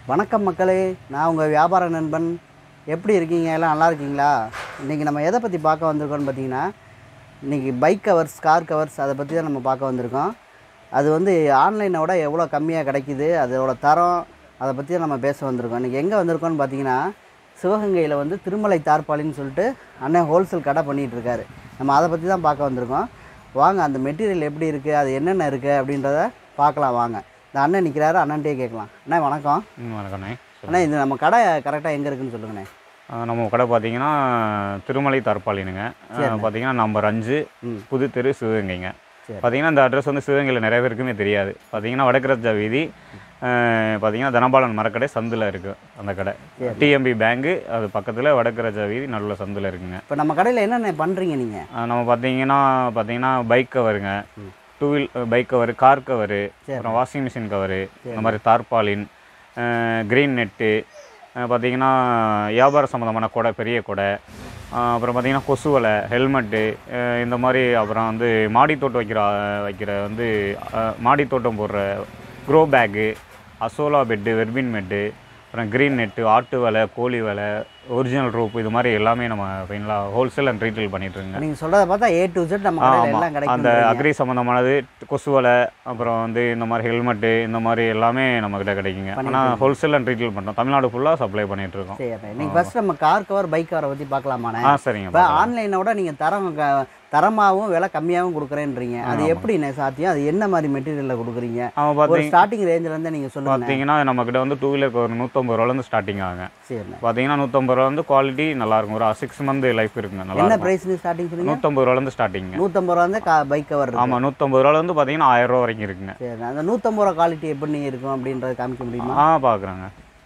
வணக்கம் மக்களே நான் உங்கள் வியாபார நண்பன் எப்படி இருக்கீங்க எல்லாம் நல்லா இருக்கீங்களா இன்றைக்கி நம்ம எதை பற்றி பார்க்க வந்திருக்கோம்னு பார்த்தீங்கன்னா இன்றைக்கி பைக் கவர்ஸ் கார் கவர்ஸ் அதை பற்றி தான் நம்ம பார்க்க வந்திருக்கோம் அது வந்து ஆன்லைனை விட எவ்வளோ கம்மியாக கிடைக்குது அதோட தரம் அதை பற்றி தான் நம்ம பேச வந்திருக்கோம் இன்றைக்கி எங்கே வந்திருக்கோம்னு பார்த்தீங்கன்னா சிவகங்கையில் வந்து திருமலை தார்பாலின்னு சொல்லிட்டு அண்ணன் ஹோல்சேல் கடை பண்ணிகிட்டு இருக்காரு நம்ம அதை பற்றி தான் பார்க்க வந்திருக்கோம் வாங்க அந்த மெட்டீரியல் எப்படி இருக்குது அது என்னென்ன இருக்குது அப்படின்றத பார்க்கலாம் வாங்க இந்த அண்ணன் நிற்கிறாரு அண்ணன்ட்டே கேட்கலாம் அண்ணா வணக்கம் ம் வணக்கண்ணே அண்ணா இது நம்ம கடை கரெக்டாக எங்கே இருக்குன்னு சொல்லுங்கண்ணே ஆ, நம்ம கடை பார்த்தீங்கன்னா திருமலை தற்பாலினுங்க பார்த்தீங்கன்னா நம்பர் அஞ்சு ம். புது தெரு சிவகங்கைங்க சரி. பார்த்தீங்கன்னா இந்த அட்ரஸ் வந்து சிவகங்கையில் நிறைய பேருக்குமே தெரியாது பார்த்தீங்கன்னா வடக்கரஜா வீதி ஆ, பார்த்தீங்கன்னா தனபாலன் மரக்கடை சந்தில் இருக்குது அந்த கடை டிஎம்பி பேங்கு அது பக்கத்தில் வடக்கரஜா வீதி நல்ல சந்தில் இருக்குங்க இப்போ நம்ம கடையில் என்னென்ன பண்ணுறீங்க நீங்கள் ஆ, நம்ம பார்த்தீங்கன்னா பார்த்தீங்கன்னா பைக் கவருங்க two wheel bike cover car cover அப்புறம் வாஷிங் மிஷின் கவரு இந்த மாதிரி தார்பாலின் க்ரீன் நெட்டு பார்த்தீங்கன்னா வியாபார சம்மந்தமான கொடை பெரிய கொடை ஆ, அப்புறம் பார்த்தீங்கன்னா கொசு வலை ஹெல்மெட்டு இந்த மாதிரி அப்புறம் வந்து மாடி தோட்டம் வைக்கிற வைக்கிற வந்து ஆ, மாடி தோட்டம் போடுற grow bag azolla bed vermi bed அப்புறம் க்ரீன் நெட்டு ஆட்டு வலை கோழி வலை ஒரிஜினல் ரோப் இது மாதிரி எல்லாமே நம்ம ஃபைனலாக ஹோல்சேல் அண்ட் ரீட்டைல் பண்ணிட்டுருங்க நீங்கள் சொல்கிறத பார்த்தா ஏ டு Z நம்ம கடையில் ஆமா. எல்லாம் கிடைக்கும் அந்த அக்ரி சம்மந்தமானது கொசு வலை அப்புறம் வந்து இந்த மாதிரி ஹெல்மெட்டு இந்த மாதிரி எல்லாமே நம்மக்கிட்ட கிடைக்குங்க ஆனால் ஹோல்சேல் அண்ட் ரீட்டைல் பண்ணுறோம் தமிழ்நாடு ஃபுல்லாக சப்ளை பண்ணிட்டு இருக்கோம் சரி நீங்கள் ஃபஸ்ட் நம்ம கார் கவர் பைக் கவரை பற்றி பார்க்கலாமாண்ணே ஆ சரிங்க இப்போ ஆன்லைனோட நீங்கள் தரம் க- தரமாகவும் விலை கம்மியாகவும் கொடுக்குறேன்றீங்க அது எப்படிண்ணே சாத்தியம் அது என்ன மாதிரி மெட்டீரியலில் கொடுக்குறீங்க அவன் ஒரு பார்த்தீங்க ஸ்டார்டிங் ரேஞ்சிலேருந்து நீங்கள் சொல்லுங்கள் பார்த்தீங்கன்னா நம்மக்கிட்ட வந்து டூ வீலருக்கு ஒரு நூற்றம்பது ரூபாலேருந்து ஸ்டார்டிங் ஆகுங்க சரிண்ணே பார்த்தீங்கன்னா நூற்றம்பது ரூபா வந்து குவாலிட்டி நல்லா இருக்கும் ஒரு சிக்ஸ் மந்த் லைஃப் இருக்குங்க நல்லா என்ன இருக்கும் ப்ரைஸ்னு ஸ்டார்டிங் சொல்லுங்க நூற்றம்பது ரூபாலேருந்து ஸ்டார்டிங்க நூற்றம்பது ரூபா வந்து கா பைக் கவர் இருக்கு ஆமாம் நூற்றம்பது ரூபாலேருந்து பார்த்தீங்கன்னா ஆயிரம் ரூபா வரைக்கும் இருக்குங்க சரி அந்த நூற்றம்பது ரூபா குவாலிட்டி எப்படி இருக்கும் அப்படின்றத காமிக்க முடியுமா ஆ பார்க்குறேங்க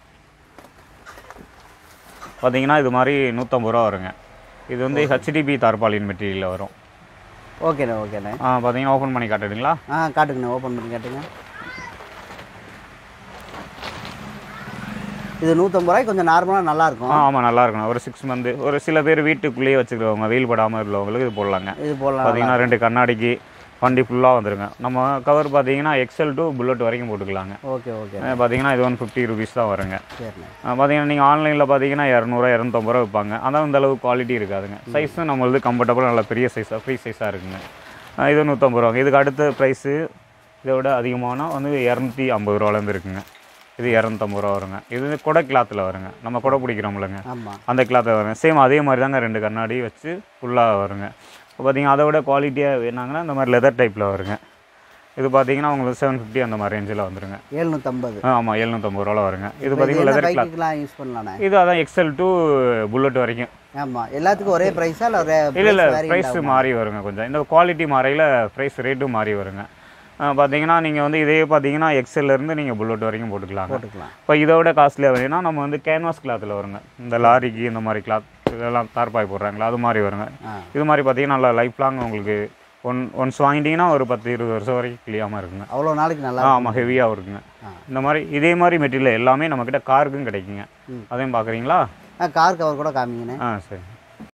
பார்த்தீங்கன்னா இது மாதிரி நூற்றம்பது ரூபா வருங்க இது வந்து ஹெச்டிபி தார்பாலின் மெட்டீரியலில் வரும் ஓகேண்ணே ஓகேண்ணே ஆ பார்த்தீங்கன்னா ஓப்பன் பண்ணி காட்டுடுங்களா ஆ காட்டுங்கண்ணே ஓப்பன் பண்ணி காட்டுங்க இது நூற்றம்பது ரூபாய்க்கு கொஞ்சம் நார்மலாக நல்லா ஆ இருக்கும் ஆமாம் நல்லா இருக்கணும் ஒரு சிக்ஸ் மந்த் ஒரு சில பேர் வீட்டுக்குள்ளேயே வச்சுக்கிறவங்க வெயில் படாமல் உள்ளவங்களுக்கு இது போடலாங்க இது போடலாம் பார்த்தீங்கன்னா ரெண்டு கண்ணாடிக்கு வண்டி ஃபுல்லாக வந்துருங்க நம்ம கவர் பார்த்தீங்கன்னா எக்ஸல் டு புல்லட் வரைக்கும் போட்டுக்கலாங்க ஓகே ஓகே அஹ் பார்த்தீங்கன்னா இது ஒன் ஃபிஃப்டி ருபீஸ் தான் வருங்க சரிண்ணே அஹ் பார்த்தீங்கன்னா நீங்கள் ஆன்லைனில் பார்த்தீங்கன்னா இரநூறுவா இரநூத்தம்பது ரூபா விற்பாங்க அதான் அந்த அளவுக்கு குவாலிட்டி இருக்காதுங்க சைஸும் நம்மளது கம்ஃபர்டபுள் நல்ல பெரிய சைஸாக ஃப்ரீ சைஸாக இருக்குங்க அஹ் இது நூற்றம்பது ரூபாங்க இதுக்கு அடுத்த ப்ரைஸு இதை விட அதிகமான வந்து இரநூத்தி ஐம்பது ரூபாலேருந்து இருக்குங்க இது இரநூத்தம்பது ரூபா வருங்க இது வந்து கொடை கிளாத்தில் வருங்க நம்ம கொடை பிடிக்கிறோம்லங்க ஆமாம் அந்த கிளாத்தில் வருங்க சேம் அதே மாதிரி தாங்க ரெண்டு கண்ணாடி வச்சு ஃபுல்லாக வருங்க இப்போ பார்த்தீங்கன்னா அதை விட குவாலிட்டியாக வேணாங்கன்னா இந்த மாதிரி லெதர் டைப்பில் வருங்க இது பார்த்தீங்கன்னா உங்களுக்கு செவன் ஃபிஃப்டி அந்த மாதிரி ரேஞ்சில் வந்துருங்க ஏழ்நூற்றம்பது ஆ, ஆமாம் எழுநூற்றம்பது ரூபாவில் வருங்க இது இது பார்த்தீங்கன்னா என்ன லெதர் கிளாத் பைக்குக்கெலாம் யூஸ் பண்ணலாண்ணே இது அதான் எக்ஸல் டு புல்லட் வரைக்கும் ஆமாம் எல்லாத்துக்கும் ஒரே ப்ரைஸா இல்லை இல்லை இல்லை ப்ரைஸ் மாறி வருங்க கொஞ்சம் இந்த குவாலிட்டி மாறையில் ப்ரைஸ் ரேட்டும் மாறி வருங்க ஆ, பார்த்தீங்கன்னா நீங்கள் வந்து இதே பார்த்தீங்கன்னா எக்ஸல்ல இருந்து நீங்கள் புல்லட் வரைக்கும் போட்டுக்கலாங்க போட்டுக்கலாம் இப்போ இதோட காஸ்ட்லியாக வேணும்னா நம்ம வந்து கேன்வாஸ் கிளாத்தில் வருங்க இந்த லாரிக்கு இந்த மாதிரி கிளாத் இதெல்லாம் தார்பாய் போடுறாங்களா அது மாதிரி வருங்க ஆ இது மாதிரி பார்த்தீங்கன்னா நல்லா லைஃப் லாங் உங்களுக்கு ஒன் ஒன்ஸ் வாங்கிட்டீங்கன்னா ஒரு பத்து இருபது வருஷம் வரைக்கும் கிளியாமல் இருக்குங்க அவ்வளோ நாளைக்கு நல்லா ஆ ஆமாம் ஹெவியாக இருக்குங்க ஆ. இந்த மாதிரி இதே மாதிரி மெட்டீரியல் எல்லாமே நம்மக்கிட்ட காருக்கும் கிடைக்குங்க ம். அதையும் பார்க்குறீங்களா ஆ கார் கவர் கூட காமிங்கண்ணே ஆ சரி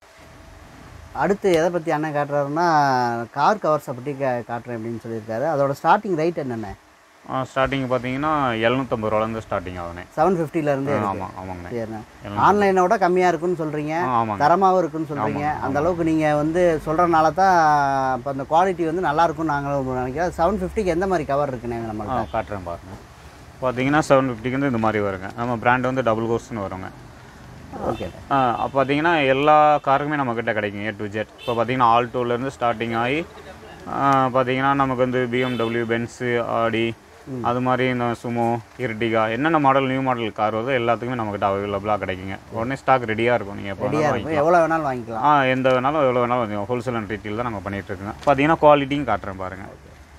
அடுத்து எதை பற்றி அண்ணன் காட்டுறாருன்னா கார் கவர்ஸை பற்றி கா காட்டுறேன் அப்படின்னு சொல்லியிருக்காரு அதோட ஸ்டார்டிங் ரேட் என்னென்ன ஸ்டார்டிங் பார்த்தீங்கன்னா எழுநூற்றம்பது ரூபாலேருந்து ஸ்டார்டிங் ஆகுனே செவன் ஃபிஃப்டிலேருந்து ஆமாம் ஆமாங்கண்ணே சரிண்ணே எழுநூத்தி- ஆன்லைனோட கம்மியாக இருக்குன்னு சொல்கிறீங்க ஆ, ஆமாங்க தரமாகவும் இருக்குன்னு சொல்கிறீங்க அந்த அளவுக்கு நீங்கள் வந்து சொல்கிறனால தான் இப்போ அந்த குவாலிட்டி வந்து நல்லா இருக்கும்னு நாங்களும் நினைக்கிறோம் செவன் ஃபிஃப்டிக்கு எந்த மாதிரி கவர் இருக்குண்ணே ஆ நம்மள்ட்ட காட்டுறேன் பாருங்க பார்த்தீங்கன்னா செவன் ஃபிஃப்டிக்கு வந்து இந்த மாதிரி வருங்க நம்ம பிராண்ட் வந்து டபுள் கோர்ஸ்னு வருங்க ஓகே அப்போ பார்த்தீங்கன்னா எல்லா காருக்குமே நம்மக்கிட்ட கிடைக்கும் ஏ டு ஜெட் இப்போ பார்த்தீங்கன்னா ஆல்டோலேருந்து ஸ்டார்டிங் ஆகி ஆ, பார்த்தீங்கன்னா நமக்கு வந்து பிஎம்டபிள்யூ பென்ஸு ஆடி அது மாதிரி இந்த சுமோ இர்டிகா என்னென்ன மாடல் நியூ மாடல் கார் வருதோ எல்லாத்துக்குமே நம்மக்கிட்ட அவைலபிளாக கிடைக்குங்க உடனே ஸ்டாக் ரெடியாக இருக்கும் நீங்கள் எப்போ ரெடியாக வேணாலும் இருக்கும் எவ்வளோ வேணாலும் வாங்கிக்கலாம் ஆ எந்த வேணாலும் எவ்வளோ வேணாலும் ஹோல்சேல் அண்ட் ரீட்டெயில் தான் நாங்கள் பண்ணிட்டு இருக்கோங்க பார்த்தீங்கன்னா குவாலிட்டியும் காட்டுறேன் பாருங்கள்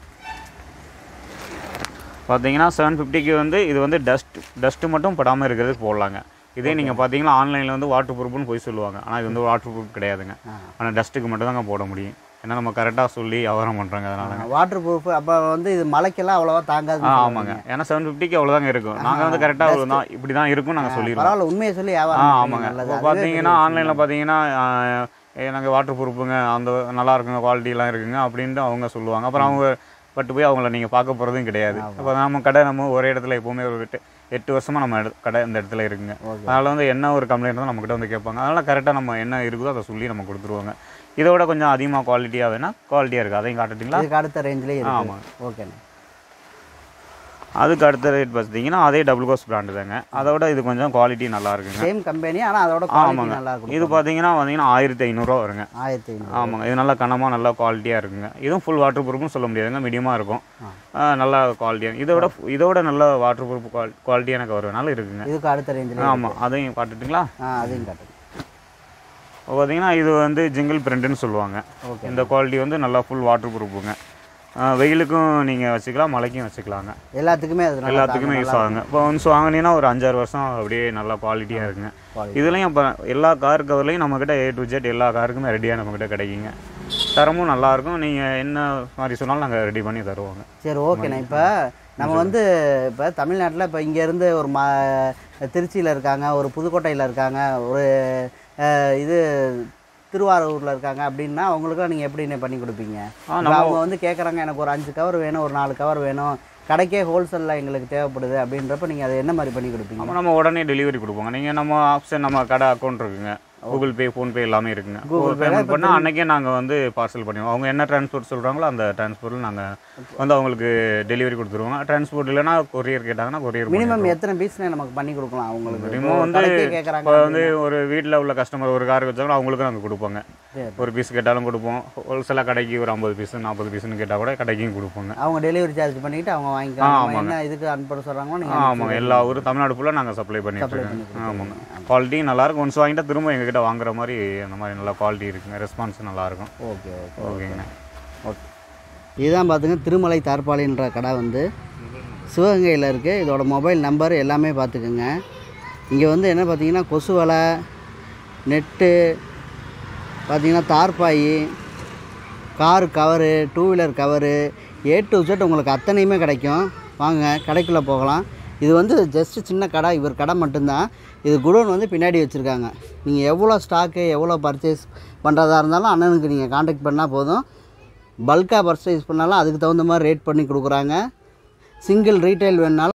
பார்த்தீங்கன்னா செவன் ஃபிஃப்டிக்கு வந்து இது வந்து டஸ்ட் டஸ்ட்டு மட்டும் படாமல் இருக்கிறதுக்கு போடலாங்க இதே நீங்கள் பார்த்தீங்கன்னா ஆன்லைனில் வந்து வாட்டர் ப்ரூஃப்னு போய் சொல்லுவாங்க ஆனால் இது வந்து வாட்டர் ப்ரூஃப் கிடையாதுங்க ஆ. ஆனால் டஸ்ட்டுக்கு மட்டும் தாங்க போட முடியும் ஏன்னா நம்ம கரெக்டாக சொல்லி வியாபாரம் பண்ணுறாங்க அதனால வாட்டர் ப்ரூஃப் அப்போ வந்து இது மழைக்கெல்லாம் அவ்வளோவா தாங்காது ஆ ஆமாங்க ஏன்னா செவன் ஃபிஃப்டிக்கு அவ்வளோதாங்க இருக்கும் நாங்கள் வந்து கரெக்டாக அவ்வளோ தான் இப்படி தான் இருக்கும் நாங்கள் சொல்லிடுவோம் பரவாயில்ல உண்மையை சொல்லி ஆ வியாபாரம் ஆமாங்க பண்ணுங்க. நல்லது இப்போ அதுவே பார்த்தீங்கன்னா பெரிய ஆன்லைனில் பார்த்தீங்கன்னா நாங்கள் வாட்டர் ப்ரூஃபுங்க அந்த நல்லா இருக்குங்க குவாலிட்டிலாம் இருக்குங்க அப்படின்ட்டு அவங்க சொல்லுவாங்க அப்புறம் அவங்க பட்டு போய் அவங்கள நீங்கள் பார்க்க போகிறதும் கிடையாது அப்போ நம்ம கடை நம்ம ஒரே இடத்துல எப்போவுமே ஒரு எட்டு வருஷமாக நம்ம எட- கடை இந்த இடத்துல இருக்குங்க ஓகே அதனால் வந்து என்ன ஒரு கம்ப்ளைண்ட் இருந்தால் நம்மக்கிட்ட வந்து கேட்பாங்க அதனால் கரெக்டாக நம்ம என்ன இருக்குதோ அதை சொல்லி நம்ம கொடுத்துருவாங்க இதோட கொஞ்சம் அதிகமாக குவாலிட்டியாக வேணால் குவாலிட்டியாக இருக்குது அதையும் காட்டுட்டிங்களா இதுக்கு அடுத்த ரேஞ்சிலே இருக்கு ஆமாங்க ஓகேண்ணே அதுக்கு அடுத்த ரேட் பார்த்தீங்கன்னா அதே டபுள் கோஸ் பிராண்டு தாங்க அதோட இது கொஞ்சம் குவாலிட்டி நல்லா இருக்குங்க சேம் கம்பெனி ஆனால் அதோட குவாலிட்டி ஆமாங்க. நல்லா இருக்கும் இது பார்த்தீங்கன்னா பார்த்தீங்கன்னா ஆயிரத்தி ஐநூறுரூவா வருங்க ஆயிரத்தி ஐநூறு ஆமாங்க இது நல்லா கனமாக நல்லா குவாலிட்டியாக இருக்குங்க இதுவும் ஃபுல் வாட்டர் ப்ரூஃப்னு சொல்ல முடியாதுங்க மீடியமாக இருக்கும் ஆ. ஆ, நல்லா குவாலிட்டியாக இதோட இதோட நல்ல வாட்டர் ப்ரூஃப் குவாலிட்டியான கவர்னால இருக்குங்க இதுக்கு அடுத்த ரேஞ்சில் ஆமாம் அதையும் காட்டுட்டுங்களா ஆ அதையும் காட்டுங்க இப்போ பார்த்தீங்கன்னா இது வந்து ஜிங்கிள் பிரிண்ட்னு சொல்லுவாங்க ஓகே இந்த குவாலிட்டி வந்து நல்லா ஃபுல் வாட்டர் ப்ரூஃபுங்க வெயிலுக்கும் நீங்கள் வச்சுக்கலாம் மழைக்கும் வச்சுக்கலாங்க எல்லாத்துக்குமே அது நல்லா எல்லாத்துக்குமே யூஸ் ஆகுங்க இப்போ ஒன்ஸ் வாங்கினீங்கன்னா ஒரு அஞ்சாறு வருஷம் அப்படியே நல்லா குவாலிட்டியாக இருக்குங்க Quality. இதுலேயும் இப்போ எல்லா கார் கவர்லையும் நம்மக்கிட்ட ஏ டு ஜெட் எல்லா காருக்குமே ரெடியாக நம்மக்கிட்ட கிடைக்குங்க தரமும் நல்லாயிருக்கும் நீங்கள் என்ன மாதிரி சொன்னாலும் நாங்கள் ரெடி பண்ணி தருவோங்க சரி ஓகேண்ணே இப்போ நம்ம வந்து இப்போ தமிழ்நாட்டில் இப்போ இங்கேருந்து ஒரு மா திருச்சியில் இருக்காங்க ஒரு புதுக்கோட்டையில் இருக்காங்க ஒரு அஹ், இது திருவாரூரில் இருக்காங்க அப்படின்னா அவங்களுக்குலாம் நீங்கள் எப்படிண்ணே பண்ணி கொடுப்பீங்க ஆ, இப்போ அவங்க வந்து கேட்குறாங்க எனக்கு ஒரு அஞ்சு கவர் வேணும் ஒரு நாலு கவர் வேணும் கடைக்கே ஹோல்சேலில் எங்களுக்கு தேவைப்படுது அப்படின்றப்ப நீங்கள் அதை என்ன மாதிரி பண்ணி கொடுப்பீங்க நம்ம நம்ம உடனே டெலிவரி கொடுப்போங்க நீங்கள் நம்ம ஆப்ஷன் நம்ம கடை அக்கௌண்ட் இருக்குங்க கூகுள் பே ஃபோன்பே எல்லாமே இருக்குங்க Google Pay ல பேமெண்ட் இப்ப பண்ணால் அன்றைக்கே நாங்கள் வந்து பார்சல் பண்ணிடுவோம் அவங்க என்ன டிரான்ஸ்போர்ட் சொல்கிறாங்களோ அந்த டிரான்ஸ்போர்ட்டில் நாங்கள் வந்து அவங்களுக்கு டெலிவரி கொடுத்துருவோங்க டிரான்ஸ்போர்ட் இல்லைன்னா கொரியர் கேட்டாங்கன்னா கொரியர் மினிமம் எத்தனை பீஸ்னே நமக்கு பண்ணி கொடுக்கலாம் அவங்களுக்கு Minimum இப்போ வந்து கடைக்கே இப்போ கேட்குறாங்க வந்து ஒரு வீட்டில் உள்ள கஸ்டமர் ஒரு கார் வச்சாலும் அவங்களுக்கும் நாங்கள் கொடுப்போங்க சரி. ஒரு பீஸ் கேட்டாலும் கொடுப்போம் ஹோல்சேலாக கடைக்கு ஒரு ஐம்பது பீஸ் நாற்பது பீஸ்னு கேட்டால் கூட கடைக்கும் கொடுப்போங்க அவங்க டெலிவரி சார்ஜ் பண்ணிக்கிட்டு அவங்க வாங்கிக்கலாம் ஆ, நம்ம ஆமாங்க. என்ன இதுக்கு அனுப்ப சொல்கிறாங்களோ ஆ, ஆமாங்க நீங்கள் எல்லா ஊரும் தமிழ்நாடு ஃபுல்லாக நாங்கள் சப்ளை பண்ணிட்டு Supply இருக்கோங்க பண்ணி ஆமாங்க குவாலிட்டி நல்லாயிருக்கும் ஒன்ஸ் வாங்கிட்டா திரும்ப எங்ககிட்ட வாங்குற மாதிரி அந்த மாதிரி நல்லா குவாலிட்டி இருக்குங்க ரெஸ்பான்ஸ் நல்லாயிருக்கும் ஓகே ஓகே ஓகேங்கண்ணா ஓகே இதுதான் பார்த்துங்க திருமலை தார்பாலின்ற கடை வந்து சிவகங்கையில் இருக்குது இதோட மொபைல் நம்பர் எல்லாமே பார்த்துக்குங்க இங்கே வந்து என்ன பார்த்தீங்கன்னா கொசு வலை நெட்டு பார்த்தீங்கன்னா தார்பாய் car cover two wheeler cover A to Z உங்களுக்கு அத்தனையுமே கிடைக்கும் வாங்க கடைக்குள்ளே போகலாம் இது வந்து ஜஸ்ட்டு சின்ன கடை இவர் கடை மட்டும்தான் இது குடோன் வந்து பின்னாடி வச்சுருக்காங்க நீங்கள் எவ்வளோ ஸ்டாக்கு எவ்வளோ பர்ச்சேஸ் பண்ணுறதா இருந்தாலும் அண்ணனுக்கு நீங்கள் காண்டாக்ட் பண்ணால் போதும் பல்காக பர்ச்சேஸ் பண்ணாலும் அதுக்கு தகுந்த மாதிரி ரேட் பண்ணி கொடுக்குறாங்க சிங்கிள் ரீட்டைல் வேணுனாலும்